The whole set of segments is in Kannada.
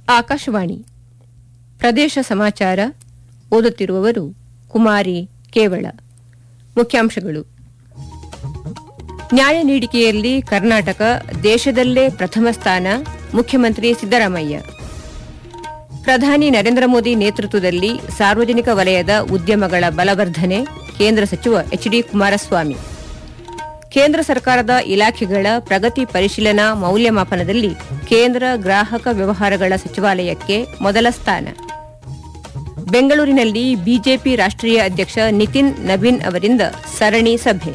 ಆಕಾಶವಾಣಿ ಪ್ರದೇಶ ಸಮಾಚಾರ ಓದುತ್ತಿರುವವರು ಕುಮಾರಿ ಕೇವಳ ಮುಖ್ಯಾಂಶಗಳು ನ್ಯಾಯ ನೀಡಿಕೆಯಲ್ಲಿ ಕರ್ನಾಟಕ ದೇಶದಲ್ಲೇ ಪ್ರಥಮ ಸ್ಥಾನ ಮುಖ್ಯಮಂತ್ರಿ ಸಿದ್ದರಾಮಯ್ಯ ಪ್ರಧಾನಿ ನರೇಂದ್ರ ಮೋದಿ ನೇತೃತ್ವದಲ್ಲಿ ಸಾರ್ವಜನಿಕ ವಲಯದ ಉದ್ಯಮಗಳ ಬಲವರ್ಧನೆ ಕೇಂದ್ರ ಸಚಿವ ಎಚ್ ಡಿ ಕುಮಾರಸ್ವಾಮಿ ಕೇಂದ್ರ ಸರ್ಕಾರದ ಇಲಾಖೆಗಳ ಪ್ರಗತಿ ಪರಿಶೀಲನಾ ಮೌಲ್ಯಮಾಪನದಲ್ಲಿ ಕೇಂದ್ರ ಗ್ರಾಹಕ ವ್ಯವಹಾರಗಳ ಸಚಿವಾಲಯಕ್ಕೆ ಮೊದಲ ಸ್ಥಾನ ಬೆಂಗಳೂರಿನಲ್ಲಿ ಬಿಜೆಪಿ ರಾಷ್ಟ್ರೀಯ ಅಧ್ಯಕ್ಷ ನಿತಿನ್ ನಬೀನ್ ಅವರಿಂದ ಸರಣಿ ಸಭೆ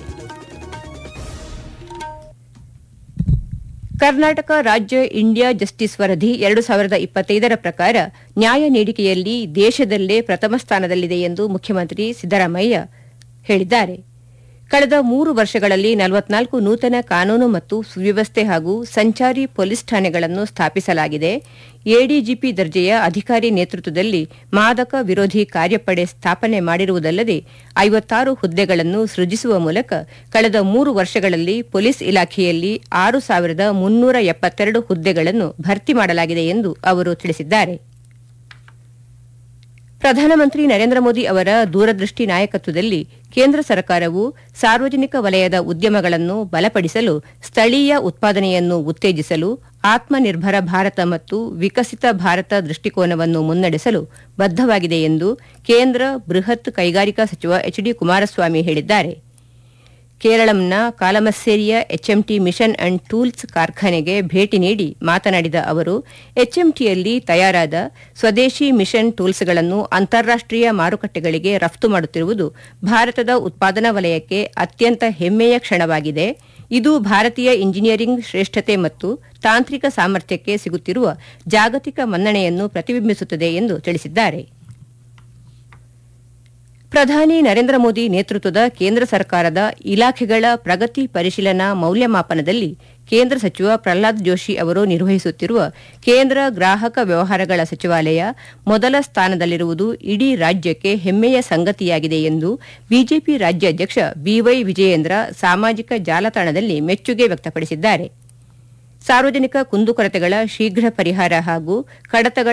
ಕರ್ನಾಟಕ ರಾಜ್ಯ ಇಂಡಿಯಾ ಜಸ್ಟಿಸ್ ವರದಿ ಎರಡು ಸಾವಿರದ ಇಪ್ಪತ್ತೈದರ ಪ್ರಕಾರ ನ್ಯಾಯ ನೀಡಿಕೆಯಲ್ಲಿ ದೇಶದಲ್ಲೇ ಪ್ರಥಮ ಸ್ಥಾನದಲ್ಲಿದೆ ಎಂದು ಮುಖ್ಯಮಂತ್ರಿ ಸಿದ್ದರಾಮಯ್ಯ ಹೇಳಿದ್ದಾರೆ ಕಳೆದ ಮೂರು ವರ್ಷಗಳಲ್ಲಿ ನಲವತ್ನಾಲ್ಕು ನೂತನ ಕಾನೂನು ಮತ್ತು ಸುವ್ಯವಸ್ಥೆ ಹಾಗೂ ಸಂಚಾರಿ ಪೊಲೀಸ್ ಠಾಣೆಗಳನ್ನು ಸ್ಥಾಪಿಸಲಾಗಿದೆ ಎಡಿಜಿಪಿ ದರ್ಜೆಯ ಅಧಿಕಾರಿ ನೇತೃತ್ವದಲ್ಲಿ ಮಾದಕ ವಿರೋಧಿ ಕಾರ್ಯಪಡೆ ಸ್ಥಾಪನೆ ಮಾಡಿರುವುದಲ್ಲದೆ ಐವತ್ತಾರು ಹುದ್ದೆಗಳನ್ನು ಸೃಜಿಸುವ ಮೂಲಕ ಕಳೆದ ಮೂರು ವರ್ಷಗಳಲ್ಲಿ ಪೊಲೀಸ್ ಇಲಾಖೆಯಲ್ಲಿ ಆರು ಸಾವಿರದ ಮುನ್ನೂರ ಎಪ್ಪತ್ತೆರಡು ಹುದ್ದೆಗಳನ್ನು ಭರ್ತಿ ಮಾಡಲಾಗಿದೆ ಎಂದು ಅವರು ತಿಳಿಸಿದ್ದಾರೆ ಪ್ರಧಾನಮಂತ್ರಿ ನರೇಂದ್ರ ಮೋದಿ ಅವರ ದೂರದೃಷ್ಟಿ ನಾಯಕತ್ವದಲ್ಲಿ ಕೇಂದ್ರ ಸರ್ಕಾರವು ಸಾರ್ವಜನಿಕ ವಲಯದ ಉದ್ಯಮಗಳನ್ನು ಬಲಪಡಿಸಲು ಸ್ಥಳೀಯ ಉತ್ಪಾದನೆಯನ್ನು ಉತ್ತೇಜಿಸಲು ಆತ್ಮನಿರ್ಭರ ಭಾರತ ಮತ್ತು ವಿಕಸಿತ ಭಾರತ ದೃಷ್ಟಿಕೋನವನ್ನು ಮುನ್ನಡೆಸಲು ಬದ್ದವಾಗಿದೆ ಎಂದು ಕೇಂದ್ರ ಬೃಹತ್ ಕೈಗಾರಿಕಾ ಸಚಿವ ಎಚ್ ಡಿ ಕುಮಾರಸ್ವಾಮಿ ಹೇಳಿದ್ದಾರೆ ಕೇರಳಂನ ಕಾಲಮಸ್ಸೇರಿಯ ಎಚ್ಎಂಟಿ ಮಿಷನ್ ಅಂಡ್ ಟೂಲ್ಸ್ ಕಾರ್ಖಾನೆಗೆ ಭೇಟಿ ನೀಡಿ ಮಾತನಾಡಿದ ಅವರು ಎಚ್ಎಂಟಿಯಲ್ಲಿ ತಯಾರಾದ ಸ್ವದೇಶಿ ಮಿಷನ್ ಟೂಲ್ಸ್ಗಳನ್ನು ಅಂತಾರಾಷ್ಟೀಯ ಮಾರುಕಟ್ಟೆಗಳಿಗೆ ರಫ್ತು ಮಾಡುತ್ತಿರುವುದು ಭಾರತದ ಉತ್ಪಾದನಾ ವಲಯಕ್ಕೆ ಅತ್ಯಂತ ಹೆಮ್ಮೆಯ ಕ್ಷಣವಾಗಿದೆ ಇದು ಭಾರತೀಯ ಇಂಜಿನಿಯರಿಂಗ್ ಶ್ರೇಷ್ಠತೆ ಮತ್ತು ತಾಂತ್ರಿಕ ಸಾಮರ್ಥ್ಯಕ್ಕೆ ಸಿಗುತ್ತಿರುವ ಜಾಗತಿಕ ಮನ್ನಣೆಯನ್ನು ಪ್ರತಿಬಿಂಬಿಸುತ್ತದೆ ಎಂದು ತಿಳಿಸಿದ್ದಾರೆ ಪ್ರಧಾನಿ ನರೇಂದ್ರ ಮೋದಿ ನೇತೃತ್ವದ ಕೇಂದ್ರ ಸರ್ಕಾರದ ಇಲಾಖೆಗಳ ಪ್ರಗತಿ ಪರಿಶೀಲನಾ ಮೌಲ್ಯಮಾಪನದಲ್ಲಿ ಕೇಂದ್ರ ಸಚಿವ ಪ್ರಹ್ಲಾದ್ ಜೋಶಿ ಅವರು ನಿರ್ವಹಿಸುತ್ತಿರುವ ಕೇಂದ್ರ ಗ್ರಾಹಕ ವ್ಯವಹಾರಗಳ ಸಚಿವಾಲಯ ಮೊದಲ ಸ್ಥಾನದಲ್ಲಿರುವುದು ಇಡೀ ರಾಜ್ಯಕ್ಕೆ ಹೆಮ್ಮೆಯ ಸಂಗತಿಯಾಗಿದೆ ಎಂದು ಬಿಜೆಪಿ ರಾಜ್ಯಾಧ್ಯಕ್ಷ ಬಿವೈ ವಿಜಯೇಂದ್ರ ಸಾಮಾಜಿಕ ಜಾಲತಾಣದಲ್ಲಿ ಮೆಚ್ಚುಗೆ ವ್ಯಕ್ತಪಡಿಸಿದ್ದಾರೆ ಸಾರ್ವಜನಿಕ ಕುಂದುಕೊರತೆಗಳ ಶೀಘ್ರ ಪರಿಹಾರ ಹಾಗೂ ಕಡತಗಳ